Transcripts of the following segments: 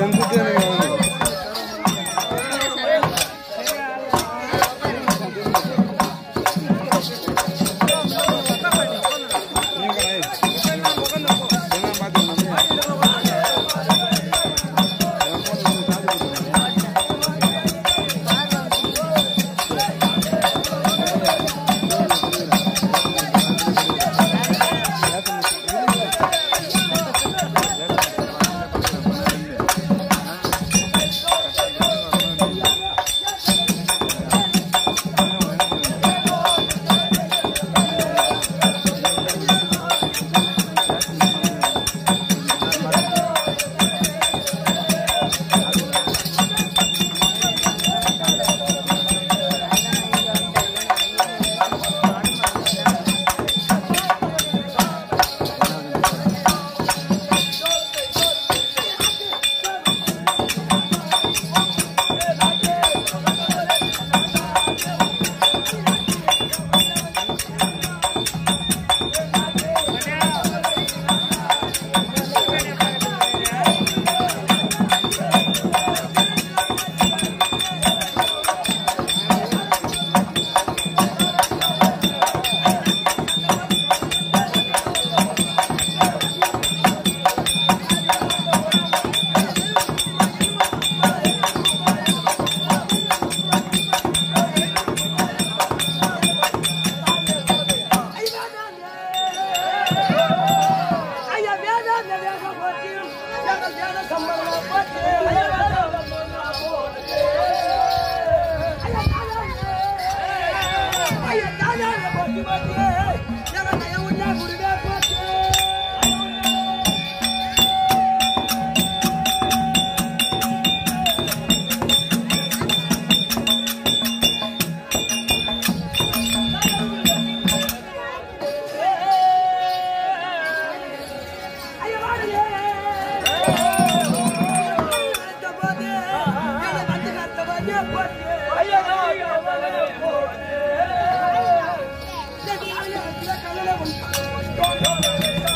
ஐயா வேதாந்த வேகம் போற்றி எங்கள் வேத சம்பளம் போற்றி ஐயா வேதாந்த வேகம் போற்றி. ஐயா தாதாங்க. ஐயா தாதாங்க போற்றி போற்றி. எங்கள் நய உண்ணா குருவே போற்றி. ஐயா வாடுங்க. அந்த போது, என்னை வந்து கத்த போது போற்றி. ஐயா ஐயா வாடுங்க போற்றி. சரி, ஐயா, இந்த கல்லளை வந்து-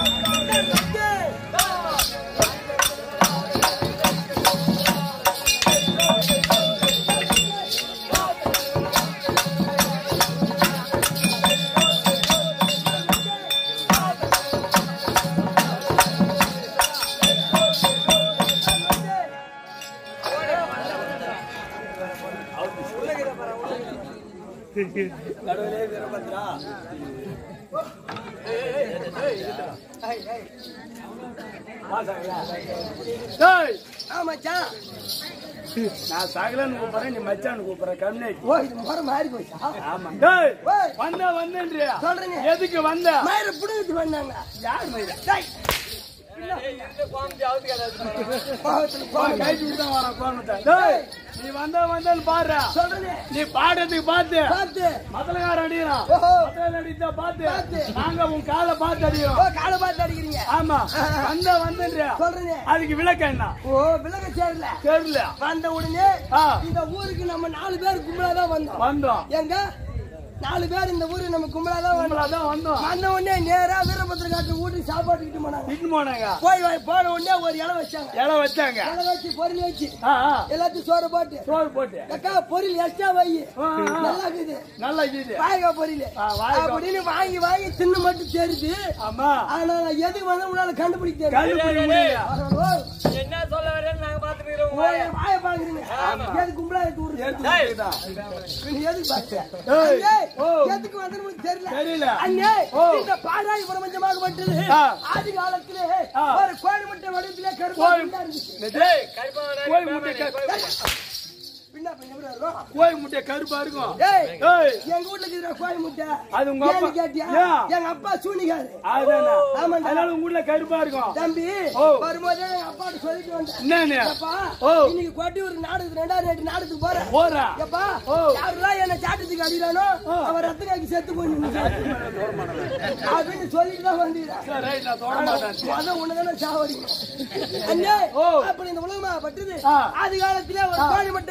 டேய், ஆ, மச்சான். நான் சகலன்னு கூப்பிடுறேன் நீ மச்சான்னு கூப்பிடுற கம்னே ஓ, இது முறை மாறி போச்சா? ஆமா டேய் ஓய். வந்த வந்தேன்றியா சொல்றேங்க. எதுக்கு வந்த மயிரை புடுங்கிட்டு வந்தாங்க. யார் மயிரா டேய். பாவத்துல பாவம். கைட்டு விட்டு தான் வர கோணத்தை டேய் நீ வந்த வந்தேன்னு பாடுறா சொல்றேனே. நீ பாடுறதுக்கு பார்த்து பார்த்து. மதலகார அடிக்கிறான் ஓஹோ. மதல அடிச்சா பார்த்து பார்த்து. நாங்க உன் காலை பார்த்து ஓ, அடிக்கிறோம் காலை பார்த்து அடிக்கிறீங்க. ஆமா வந்த வந்தேன்றியா சொல்றேனே. அதுக்கு விளக்கம் என்ன ஓ, விலக சேரல. தெரியல வந்த உடனே ஆ. இந்த ஊருக்கு நம்ம நாலு பேர் கும்பலாதான் வந்தோம் வந்தோம் எங்க நாலு பேர் இந்த ஊருக்கு நம்ம கும்பலாதான் வந்தோம் தான் வந்தோம் வந்த உடனே நேரா வீரபத்திர காட்டு வீட்டுக்கு சாப்பாட்டுக்கிட்டு போனாங்க இட்டு போனாங்க போய் வா- போன உடனே ஒரு இலை வச்சாங்க இலை வச்சாங்க இலை வச்சு பொருள் வச்சு ஆ, ஆ. எல்லாத்தையும் சோறு போட்டு சோறு போட்டு அக்கா பொருள் எக்ஸ்ட்ரா வை ஆ, ஆ. நல்லா இருக்குது நல்லா இருக்குது வாய்க்கா பொருள் ஆ, வாய்க்காய். அப்படின்னு வாங்கி வாங்கி தின்னு மட்டும் தெரியுது ஆமா ஆனா நான் எதுக்கு வந்து உன்னால கண்டுபிடிக்க தெரியும் கண்டுபிடிக்க முடியல ஓ, என்ன சொல்ல வரேன்னு நாங்க பாத்துக்கிறோம் ஓ, என் வாயை பாக்குறீங்க எதுக்கு கும்பலா எடுத்து விடுறது எடுத்து வச்சுக்கிட்டா. நீ எதுக்கு பாக்குற? ஏய், அண்ணே, ஓ. எதுக்கு வந்தேன்னு தெரியல. தெரியல. அண்ணே, ஓ. இந்த பாழாய் பிரபஞ்சமாகப்பட்டது ஆ. ஆதி காலத்திலே ஆ. ஒரு கோழி முட்டை வடிவத்திலே கருப்பா கோழி- பிள்ளை இருந்துச்சு. டேய், கருப்பாவனா கோழி முட்டை க- பின்ன பின்ன எப்படி வரும்? கோழி முட்டை கருப்பா இருக்கும் ஏய், ஏய், எங்க வீட்டுல இருக்கிற கோழி முட்டை அது உங்க ஏன்னு அப்பா- கேட்டியா? ஏன்? எங்க அப்பா சூனிகாரு அதுதானே. ஆமாண்டா. அதனால உங்க வீட்டுல கருப்பா இருக்கும் தம்பி ஓ. வரும்போதே எங்க அப்பாட்ட சொல்லிட்டு வந்தேன் என்னன்னு அப்பா ஓ. இன்னைக்கு கொட்டியூர் நாடகத்துக்கு ரெண்டாவது நைட்டு நாடகத்துக்கு போறேன் போறா எப்பா ஓ. யாரெல்லாம் என்ன சாட்டத்துக்கு அடிக்கிறானோ ஆ. அவன் ரத்த காக்கி செத்து போய் அப்படின்னு சொல்லிட்டு தான் வந்தீங்க சரி, ரைட், நான் தொட மாட்டேன் அதான் உன்னதானே சாவடிங்க. அண்ணே, ஓ. அப்படி இந்த உலகமா பட்டது ஆ. ஆதி காலத்திலே ஒரு கோழி மட்டை வடிவத்திலே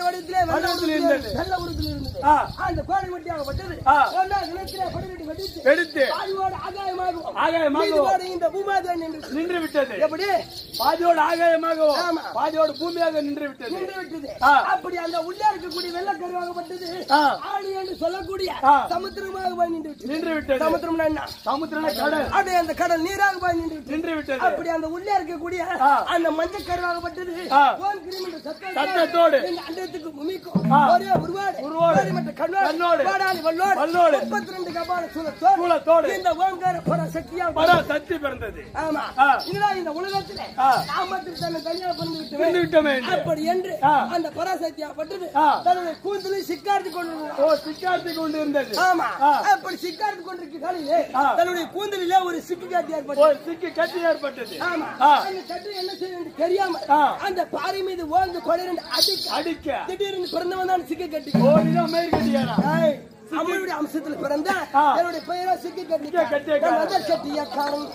வெள்ளை படத்துல உருத்துல இருந்தது. வெள்ளை உருத்துல இருந்தது. ஆ. அந்த கோடை வெட்டியாகப்பட்டது. ஆ. ஒன்றா கிணற்றிலே படுகட்டி வெடித்து, வெடித்து பாதியோடு ஆகாயமாகவும், ஆகாயமாகவும் மீதியோடு இந்த பூமாதேவி நின்றது. நின்று விட்டது எப்படி பாதியோடு ஆகாயமாகவும் ஆமா. பாதியோடு பூமியாக நின்று விட்டது நின்று விட்டது. ஆ. அப்படி அந்த உள்ளே இருக்கக்கூடிய வெள்ளக்கருவாகப்பட்டது ஆ. ஆணி என்று சொல்லக்கூடிய ஆ. சமுத்திரமாக போய் நின்று விட்டது. நின்று விட்டது சமுத்திரம்னா என்ன சமுத்திர கடல் அப்படியே அந்த கடல் நீராக போய் நின்று விட்டது. நின்று விட்டது அப்படி அந்த உள்ளே இருக்கக்கூடிய ஆ. அந்த மஞ்சள் கருவாகப்பட்டது ஆ. ஓம் கிரீம் என்ற சத்தத்தோடு சத்தத்தோடு இந்த அண்டத்துக்கு பூமிக்கும் ஆ. ஒரே உருவாடு உருவாடு. வேறுபட்ட கண்ணோடு கண்ணோடு. வாடாளி வல்லோடு வல்லோடு. முப்பத்தி ரெண்டு கபால சூலத்தோடு சூலத்தோடு. இந்த ஓங்கார பர சக்தியா பரா சக்தி பிறந்தது ஆமா ஆ. இதுதான் இந்த உலகத்திலே ஆ. நாமத்தில் தன்னை தனியாக பிறந்து பிறந்து விட்டு விட்டோமே என்று. அப்படி என்று ஆ. அந்த பராசக்தியாப்பட்டது ஆ. தன்னுடைய கூந்தலை சிக்கார்த்து கொண்டிருந்தார் ஓ சிக்கார்த்தி கொண்டு இருந்தது ஆமா ஆ. அப்படி சிக்கார்த்து கொண்டிருக்க காலையிலே ஆ. தன்னுடைய கூந்தலிலே ஒரு சிக்கு காட்டி ஓ ஏற்பட்டது சிக்கி கட்டி ஏற்பட்டது ஆமா ஆ. அந்த சட்டு என்ன செய்யும் என்று தெரியாம ஆ. அந்த பாறை மீது ஓய்ந்து கொடைரண்டு அடிக்க அடிக்க திடீர்னு பிறந்தவன் தான் சிக்க கட்டி ஓ நீதான் மயிர் கட்டியாரா ஏய், அம்மனுடைய அம்சத்துல பிறந்த ஆ. என்னுடைய பெயரா சிக்க கட்டி சிக்க கட்டியக்காரன். முதல் கட்டியக்காரன்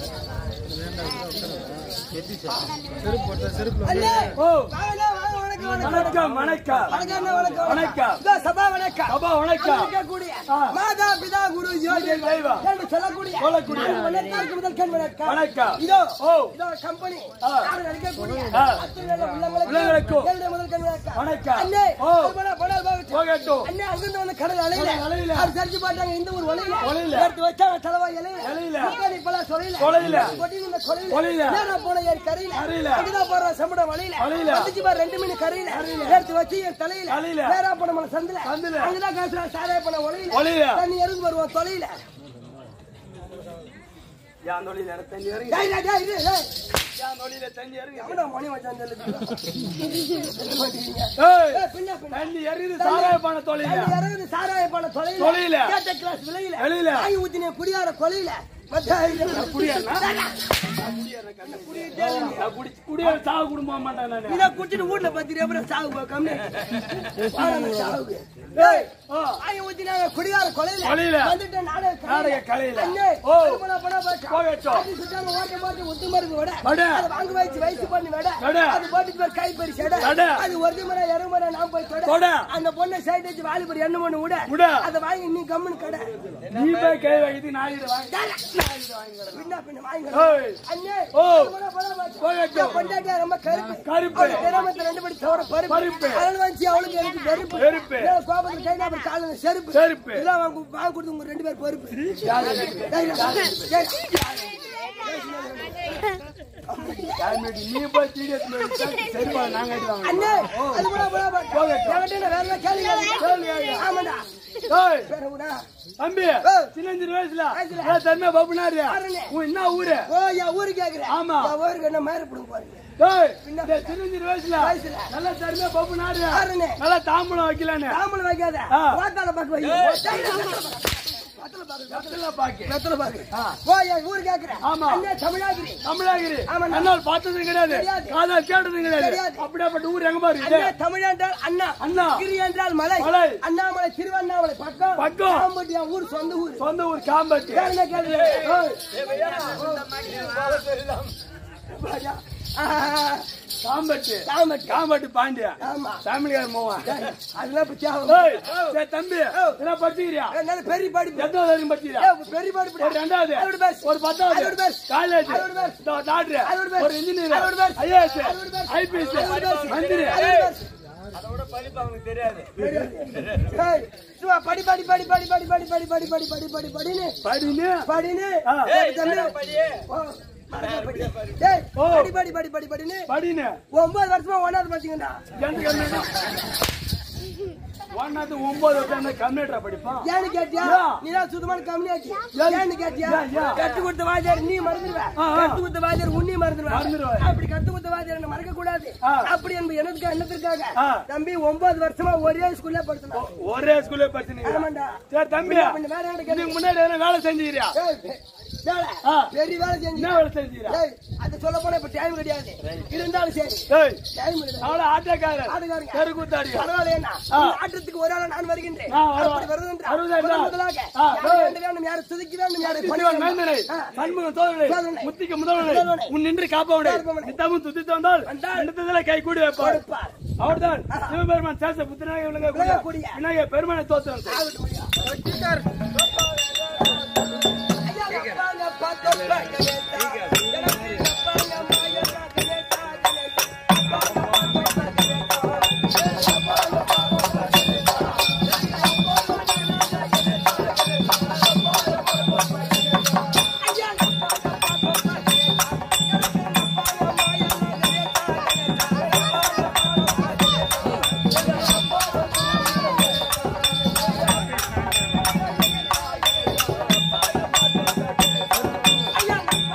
அண்ணே, ஓ வாங்கண்ணே, வாங்க, வணக்கம், வணக்கம் வணக்கம் வணக்கம் என்ன வணக்கம் வணக்கம். இதோ சபா வணக்கம் சபா வணக்கம். இருக்கக்கூடிய ஆ. மாதா பிதா குரு ஜோதி தெய்வம். என்று சொல்லக்கூடிய சொல்லக்கூடிய. வணக்கம் முதல் கண் வணக்கம் வணக்கம். இதோ ஓ. இதோ கம்பெனி ஆ. யாரும் நடிக்கக்கூடிய ஆ. அத்தனை நல்ல உள்ளங்களுக்கு உள்ளங்களுக்கும். என்னுடைய முதல் கண் வணக்கம் வணக்கம். அண்ணே ஓ. போனா போனா போகட்டும் போகட்டும் அண்ணே அங்கிருந்து வந்து கடல் அலையில கடல் அலையில. அவர் சரிச்சு போட்டாங்க இந்த ஊர் ஒலையில ஒலையில. எடுத்து வச்சாங்க தலைவா இலையில இலையில. முக்காலி பழம் சொலையில சொலையில. கொட்டி இந்த கொலையில கொலையில. நேரா போன ஏறி கரையில கரையில. அங்கதான் போற சம்பட வலையில வலையில. வந்துச்சு பாரு ரெண்டு மீன் கரையில எடுத்து வச்சு என் தலையில தலையில. நேரா போன மலை சந்தில சந்துல. அங்கதான் காசுல சாராய பண்ண ஒலையில ஒலையில. தண்ணி இறங்கி வருவோம் தொலையில என் தொழில தண்ணி இறங்கி டேய், டேய், டேய், இரு, டேய். என் தொழில தண்ணி இறங்கி எவன்டா மணி வச்சான் சொல்லுது ஏய், ஏய், பின்ன பின்ன தண்ணி இறங்குது சாராய பான தொழில தண்ணி இறங்குது சாராய பண்ண தொலையில தொலையில. கேட்ட கிளாஸ் விலையில வெளியில. வாங்கி ஊத்தின குடியார கொலையில மச்சான், இது- குடியாரனா? நான் குடி குடியார சாவு குடும்பம் மாட்டேன் நானு இதை குடிச்சிட்டு வீட்டுல பத்திரி அப்புறம் சாவு போ, கம்மி வாழை சாவுக்கு. ஏய், ஆ. வாங்கி ஊத்தினாங்க குடியார கொலையில கொலையில. வந்துட்டு நாடக நாடக கலையில. அண்ணே, ஓ. அது போனா போனா போச்சு. போகட்டும். அது சுட்டாங்க, ஓட்ட போட்டு ஒத்து மருந்து விட. விட. அது வாங்க வச்சு வயசு பண்ணி விட. விட. அது போட்டுட்டு போய் கை பறிச்சு எடை. விட. அது ஒரு முறை இரு முறை நான் போய் தொட. தொட. அந்த பொண்ணை சைடு வச்சு வாலிபர் என்ன பண்ணு விட விட. அதை வாங்கி நீ கம்முன்னு கடை நீ போய் கை வைக்கிது நான் இதை வாங்கி பின்ன பின்ன வாங்கி ஏய். அண்ணே ஓ. அது போனா போனா போச்சு. போகட்டும். என் பொண்டாட்டியா ரொம்ப கருப்பு கருப்பு. அவளுக்கு கிராமத்துல ரெண்டு படி தவிர பருப்பு பருப்பு. அதனால வந்துச்சு அவளுக்கு எனக்கு வெறுப்பு வெறுப்பு. இதெல்லாம் கோபத்துல கை நாப்பர் காலில் செருப்பு செருப்பு. இதெல்லாம் வாங்க வாங்க கொடுத்து உங்க ரெண்டு பேர் பருப்பு டேய், கால்மேட்டு நீ போய் சீடி எடுத்து போய் வச்சா சரிப்பா நாங்க அடி வாங்க அண்ணே அது போனா போனா போச்சு. போகட்டும். என்கிட்ட நான் வேற ஏதாவது கேள்வி கேளுங்க. ஆமாடா ஏய் வேற ஊரா? தம்பி ஏய். சின்னஞ்சிறு வயசுல வயசுல. ஏன் தன்மையா பப்புனாரு யாருன்னு? உன் என்ன ஊரு ஓ என் ஊரு கேக்குறேன் ஆமா. என் ஊருக்கு என்ன மேல பிடுங்க பாருங்க ஏய் இந்த சின்னஞ்சிறு வயசுல வயசுல. நல்ல தன்மையா பப்புனாரு யாருன்னு? நல்லா தாம்பூலம் வைக்கலான்னு தாமலை வைக்காத ஆ. ஓட்டால பாக்கு வை வெத்தலை பாக்கு வெத்தலை பாக்கு ஆ. ஓ என் ஊரு கேக்குறேன் ஆமா. அண்ணே தமிழாகிரி தமிழாகிரி ஆமாண்ணா. என்னால் பார்த்ததும் கிடையாது தெரியாது. காதால் கேட்டதும் கிடையாது தெரியாது. அப்படியாப்பட்ட ஊர் எங்க பாரு அண்ணே இது தமிழ் என்றால் அண்ணா அண்ணா. கிரி என்றால் மலை மலை. அண்ணாமலை திருவண்ணாமலை பக்கம் பக்கம். காம்பட்டி என் ஊர் சொந்த ஊர் சொந்த ஊர் காம்பட்டு வேற என்ன கேள்வி ஓய். ஆஹா. காம்பட்டு காம்பட்டி. காம்பட்டு பாண்டியா ஆமா தமிழ்கார மோவா அதெல்லாம் இப்ப தேவை ஏய் சரி தம்பி என்ன படிச்சுக்கிறியா என்னால பெரிய படிப்பு எத்தனை வரைக்கும் படிச்சுக்கிறியா ஏய், பெரிய படிப்பு ஒரு ரெண்டாவது அதோட best. ஒரு பத்தாவது அதோட best. காலேஜ் அதோட best. டாக்டர் அதோட best. ஒரு இன்ஜினியர் அதோட best. ஐஏஎஸ் அதோட best. ஐபிஎஸ் அதோட best. மந்திரி அதோட best. அதோட படிப்பு அவனுக்கு தெரியாது ஏய், சும்மா படி படி படி படி படி படி படி படி படி படி படி படின்னு படின்னு படின்னு ஆ. ஏய், தம்பி. படியே ஓ, மறக்கா படி. டேய், ஓ. படி படி படி படி படின்னு படின்னு ஒன்பது வருஷமா ஒன்னாவது படிச்சீங்கடா எனக்கு என்ன ஒன்னாவது ஒன்பது வருஷம் கம்ப்யூட்டரா படிப்பான் ஏன்னு கேட்டியா ஏன்? நீ தான் சுத்தமான கம்மியாச்சு ஏன்? ஏன்னு கேட்டியா ஏன், ஏன்? கத்து கொடுத்த வாத்தியார் நீ மறந்துடுவ ஆ, ஆ. கத்து கொடுத்த வாத்தியார் உன்னி மறந்துடுவ மறந்துடுவ. அப்படி கத்து கொடுத்த வாத்தியார் என்ன மறக்க கூடாது ஆ. அப்படி என்பது என்னதுக்கு என்னத்திற்காக ஆ. தம்பி ஒன்பது வருஷமா ஒரே ஸ்கூல்ல படிச்சோம் ஒரே ஸ்கூல்ல படிச்சுனீங்க ஆமாண்டா சரி தம்பி பின்ன வேற யார்கிட்ட கேளு. இதுக்கு முன்னாடி எதனா வேலை செஞ்சுக்கிறியா ஏய், வேலை. ஆ. பெரிய வேலை செஞ்சு என்ன வேலை செஞ்சுக்கிறா ஏய், அது சொல்ல போனா இப்ப டைம் கிடையாது இருந்தாலும் சரி ஏய் டைம் கிடையாது அவள ஆட்டக்காரர் ஆட்டக்காரங்க. தெருக்கூத்தாடி பரவாயில்லையா ஆ. ஆட்டத்துக்கு ஒரு ஆளா நான் வருகின்றேன் ஆ, வருவா. அப்படி வருகின்றார். வருவதா முதல் இருந்தா? முதலாக ஆ, யாரை ஏய். வேண்ட வேண்டும் யாரை துதிக்க வேண்டும் யாரை பணிய சிவன் வேண்டும். மைந்தனை ஆ. சண்முக சோதனை சோதனை. முத்திக்க முதல்வனை முதல்வனை. உன் நின்று காப்பவனை காப்பவனை. நித்தமும் துதித்து வந்தால் வந்தால் நினைத்ததிலே கை கூடி வைப்பார் கொடுப்பார். அவர்தான் சிவபெருமான் சேச புத்திரனாக விளங்கக்கூடிய விளங்கக்கூடிய. விநாயகர் பெருமானை தோற்றம் ஆகட்டும் ஐயா. ஐயா, கப்பாங்க, பாத்தோப்பாங்க, நேத்தா. எனக்கு கப்பாங்க, மாயனா, கணேசா, கணேசா. கப்பாங்க, பாத்தோப்பாங்க, நேத்தா. ஐயா, கப்பாங்க, பாத்தோப்பாங்க, நேத்தா. எனக்கு கப்பாங்க, மாயனா, கணேசா, ஐயா,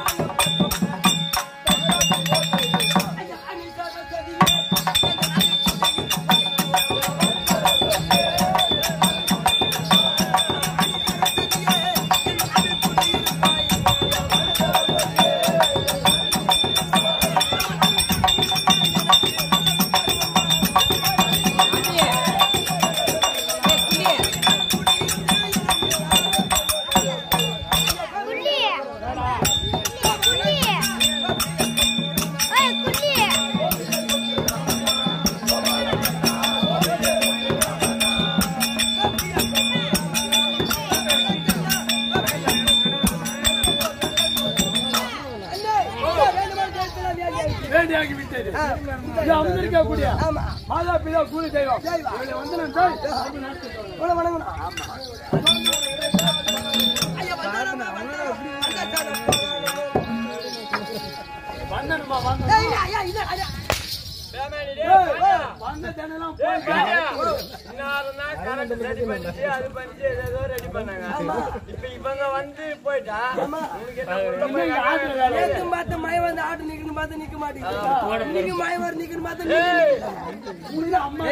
இருக்கக்கூடிய ஆமா மாதா பிதா கூலி தெய்வம் தெய்வம். இவளை வந்து நான் போய் அப்படி நடத்திட்டு வரேன். உங்களை வணங்கணும் ஐயா வந்தாரம்மா, வந்தாரம். வந்தனுமா வந்த ஏய், ஐயா, இது, ஐயா. பேமானி ஏய், டேய், வந்த ஜனெல்லாம் ஏய், போய் பாண்டியா. இன்னாரும் தான் current ready பண்ணிச்சு, அது பண்ணிச்சு, ஏதேதோ ready பண்ணாங்க. இப்ப இவங்க வந்து போயிட்டா உனக்கு என்ன உள்ள போய் இன்னும் ஆட்டுல வேலை இல்லை. நேத்து பார்த்த மழை வந்து ஆட்டு நிக்கணும் பார்த்து நிக்க மாட்டேங்குது இன்னைக்கு மழை வர நிக்கணும் பார்த்து நிக்குது. உள்ள அம்மா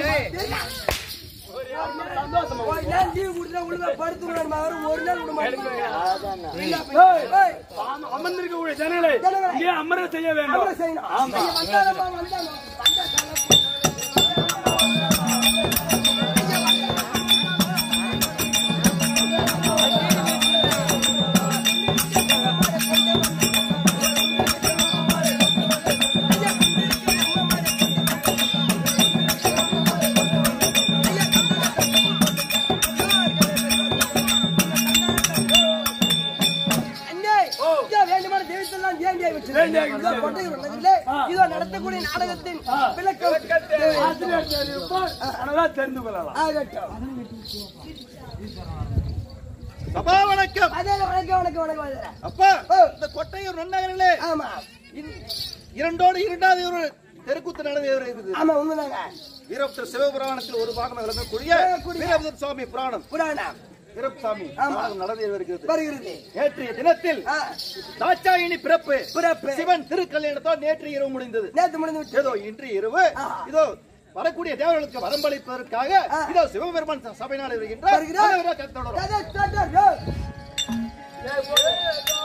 சந்தோஷமா ஒரு நாள் லீவ் கொடுத்தா ஒழுங்கா படுத்துக்கணும் அவரு ஒரு நாள் விட மாட்டேங்கிறாங்க ஏய், ஏய், அம- அமர்ந்திருக்கக்கூடிய ஜனங்களை ஜனங்களை. இங்கே அமர செய்ய வேண்டும் அவரை செய்யணும் ஐயா, வந்தாரம்மா, வந்தாங்க. வந்தா தலை அண்ணே, இதோ வேண்டுமான தெய்வத்தெல்லாம் வேண்டியாய் வச்சிரு. வேண்டியாய் இதோ கொட்டை உலகிலே, இதோ நடத்தக்கூடிய நாடகத்தின் விளக்கம் ஆசிரியர் தெரிவிப்பார் அதனால தெரிந்து கொள்ளலாம் ஆகட்டும். சபா வணக்கம் அதே வணக்கம் வணக்கம் வணக்கம் வணக்கம். அப்பா ஓ. இந்த கொட்டையூர் நன்னகரிலே ஆமா இன்- இரண்டோடு இரண்டாவது ஒரு தெருக்கூத்து நடந்து இருக்குது ஆமா உண்மைதாங்க வீரபுத்திர சிவபுராணத்தில் ஒரு பாகம் விளங்கக்கூடிய விளங்கக்கூடிய வீரபுத்திர சுவாமி புராணம் புராணம் வீரசாமி ஆமா. நடந்து வருகிறது வருகிறது நேற்றைய தினத்தில் ஆ, தாட்சாயினி பிறப்பு பிறப்பு. சிவன் திருக்கல்யாணத்தோடு நேற்று இரவு முடிந்தது நேத்து முடிந்து விட்டு ஏதோ இன்று இரவு ஆ. இதோ வரக்கூடிய தேவர்களுக்கு வரம்பளிப்பதற்காக ஆ. இதோ சிவபெருமான் சபையினால் வருகின்றார் வருகிறார். அதை விட கத்தோடு கதை ஸ்டார்ட் ஆகுது.